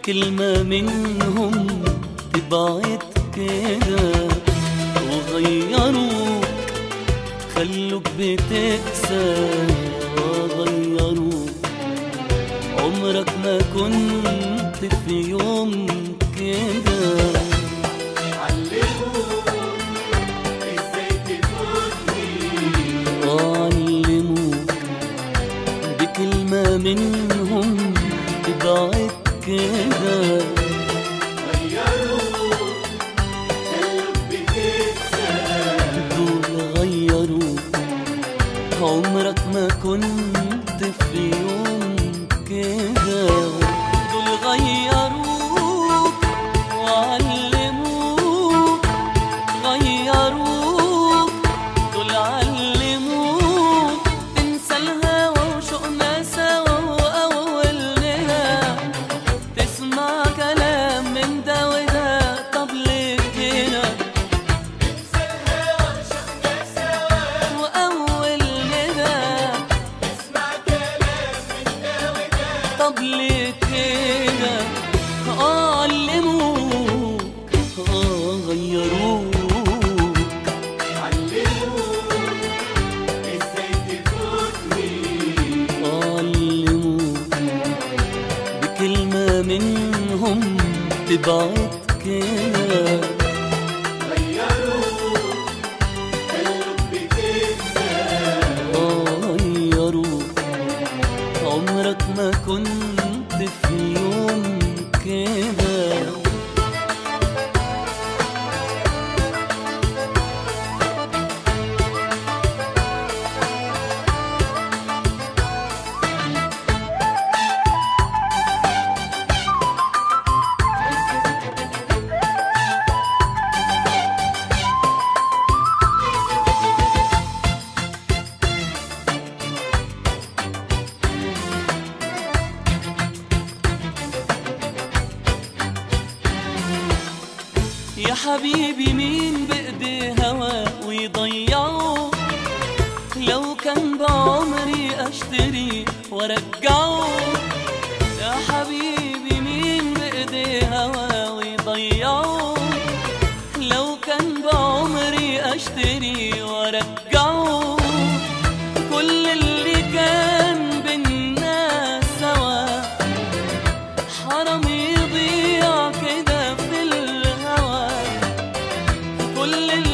بكلمة منهم تبعت كده وغيروك خلوك بتقسى غيروك عمرك ما كنت في يوم كده علموك بكلمة منهم تبعت كده دول غيروك عمرك ما كنت في يوم كده دول غيروك وعلموك غيروك دول علموك تنسى الهوى وشوقنا سوا وأولنا تسمع كلام من ده وده طب ليه كده وأول ندى طب ليه كده آه علموك آه غيروك علموك بكلمة منهم تبعت كده غيروك عمرك ما كنت في يوم كده يا حبيبي مين بإيدي هوا ويضيعه لو كان بعمري أشتري وأرجعه يا حبيبي مين بإيدي هوا ويضيعه لو كان بعمري أشتري وأرجعه كل اللي كان بينا سوا حرام يضيع كده في الهوى كل